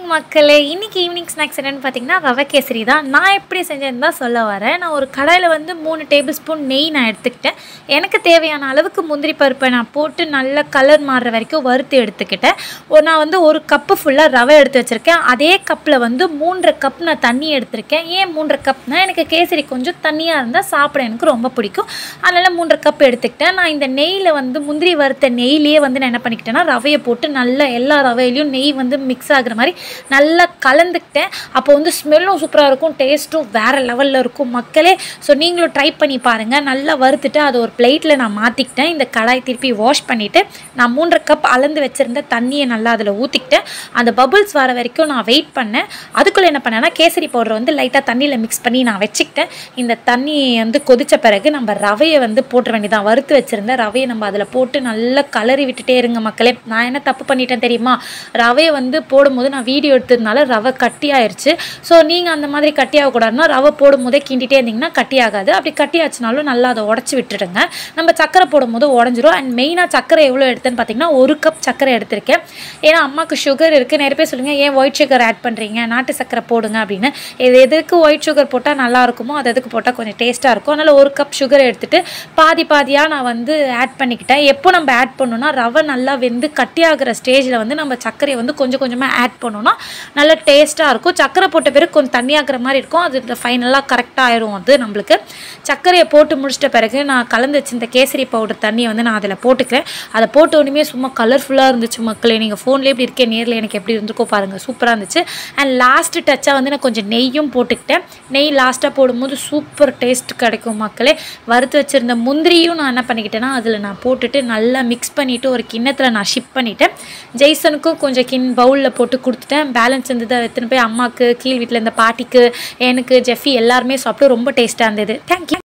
மக்களே இன்னைக்கு evening snacks என்னென்னு பார்த்தீங்கன்னா ரவை கேசரி தான் நான் எப்படி செஞ்சேன்னு தான் சொல்ல வரேன் நான் ஒரு கடாயில் வந்து மூணு டேபிள் ஸ்பூன் நெய் நான் எடுத்துக்கிட்டேன் எனக்கு தேவையான அளவுக்கு முந்திரி பருப்பை நான் போட்டு நல்ல கலர் மாறுற வரைக்கும் வறுத்து எடுத்துக்கிட்டேன் ஒரு நான் வந்து ஒரு கப்பு ஃபுல்லாக ரவை எடுத்து வச்சுருக்கேன் அதே கப்பில் வந்து மூன்றரை கப் நான் தண்ணி எடுத்திருக்கேன் ஏன் மூன்றரை கப்னா எனக்கு கேசரி கொஞ்சம் தண்ணியாக இருந்தால் சாப்பிட எனக்கு ரொம்ப பிடிக்கும் அதனால் மூன்றரை கப் எடுத்துக்கிட்டேன் நான் இந்த நெய்யில் வந்து முந்திரி வறுத்த நெய்லேயே வந்து நான் என்ன பண்ணிக்கிட்டேன்னா ரவையை போட்டு நல்லா எல்லா ரவையிலையும் நெய் வந்து மிக்ஸ் ஆகுற மாதிரி நல்லா கலந்துக்கிட்டேன் அப்போ வந்து ஸ்மெல்லும் சூப்பராக இருக்கும் டேஸ்ட்டும் வேறு லெவலில் இருக்கும் மக்களே ஸோ நீங்களும் ட்ரை பண்ணி பாருங்கள் நல்லா வறுத்துட்டு அதை ஒரு பிளேட்டில் நான் மாற்றிக்கிட்டேன் இந்த கடாய் திருப்பி வாஷ் பண்ணிவிட்டு நான் மூன்றரை கப் அளந்து வச்சுருந்த தண்ணியை நல்லா அதில் ஊற்றிக்கிட்டேன் அந்த பபுள்ஸ் வர வரைக்கும் நான் வெயிட் பண்ணேன் அதுக்குள்ளே என்ன பண்ணேன்னா கேசரி பவுடர் வந்து லைட்டாக தண்ணியில் மிக்ஸ் பண்ணி நான் வச்சுக்கிட்டேன் இந்த தண்ணி வந்து கொதித்த பிறகு நம்ம ரவையை வந்து போட்டுற வேண்டியதான் வறுத்து வச்சுருந்த ரவையை நம்ம அதில் போட்டு நல்லா கலரி விட்டுட்டே இருங்க மக்களே நான் என்ன தப்பு பண்ணிட்டேன் தெரியுமா ரவையை வந்து போடும்போது நான் வீடியோ எடுத்ததுனால ரவை கட்டி ஆயிடுச்சு ஸோ நீங்கள் அந்த மாதிரி கட்டி ஆகக்கூடாதுன்னா ரவை போடும்போதே கிண்டிகிட்டே இருந்தீங்கன்னா கட்டி ஆகாது அப்படி கட்டி ஆச்சுனாலும் நல்லா அதை உடச்சி விட்டுடுங்க நம்ம சக்கரை போடும்போது உடஞ்சிரும் அண்ட் மெயினாக சக்கரை எவ்வளோ எடுத்தேன்னு பார்த்தீங்கன்னா ஒரு கப் சக்கரை எடுத்திருக்கேன் ஏன்னா அம்மாவுக்கு சுகர் இருக்குது நிறைய பேர் சொல்லுங்கள் ஏன் ஒயிட் சுகர் ஆட் பண்ணுறீங்க நாட்டு சக்கரை போடுங்க அப்படின்னு இது எதுக்கு ஒயிட் சுகர் போட்டால் நல்லா இருக்குமோ அது எதுக்கு போட்டால் கொஞ்சம் டேஸ்ட்டாக இருக்கும் அதனால் ஒரு கப் சுகர் எடுத்துட்டு பாதி பாதியாக நான் வந்து ஆட் பண்ணிக்கிட்டேன் எப்போ நம்ம ஆட் பண்ணணும்னா ரவை நல்லா வெந்து கட்டி ஆகிற ஸ்டேஜில் வந்து நம்ம சர்க்கரையை வந்து கொஞ்சம் கொஞ்சமாக ஆட் பண்ணோம்னா நல்லா டேஸ்ட்டாக இருக்கும் சர்க்கரை போட்ட பிறகு கொஞ்சம் தண்ணியாகிற மாதிரி இருக்கும் அது ஃபைனலாக கரெக்டாக ஆயிரும் அது நம்மளுக்கு சர்க்கரையை போட்டு முடிச்சிட்ட பிறகு நான் கலந்து வச்சிருந்த கேசரி பவுடர் தண்ணியை வந்து நான் அதில் போட்டுக்கிறேன் அதை போட்ட உடனே சும்மா கலர்ஃபுல்லாக இருந்துச்சு மக்களே நீங்கள் ஃபோன்லேயே எப்படி இருக்கேன் நேரில் எனக்கு எப்படி இருந்திருக்கோ பாருங்கள் சூப்பராக இருந்துச்சு அண்ட் லாஸ்ட்டு டச்சாக வந்து நான் கொஞ்சம் நெய்யும் போட்டுக்கிட்டேன் நெய் லாஸ்ட்டாக போடும்போது சூப்பர் டேஸ்ட் கிடைக்கும் மக்களே வறுத்து வச்சுருந்த முந்திரியும் நான் என்ன பண்ணிக்கிட்டேன்னா அதில் நான் போட்டுட்டு நல்லா மிக்ஸ் பண்ணிவிட்டு ஒரு கிண்ணத்தில் நான் ஷிப் பண்ணிவிட்டேன் ஜெய்சனுக்கும் கொஞ்சம் கின் பவுலில் போட்டு கொடுத்துட்டேன் பேலன்ஸ் இருந்ததை எடுத்துன்னு போய் அம்மாவுக்கு கீழ் வீட்டில் இருந்த பாட்டிக்கு எனக்கு ஜெஃபி எல்லாருமே சாப்பிட்டு ரொம்ப டேஸ்ட்டாக இருந்தது தேங்க்யூ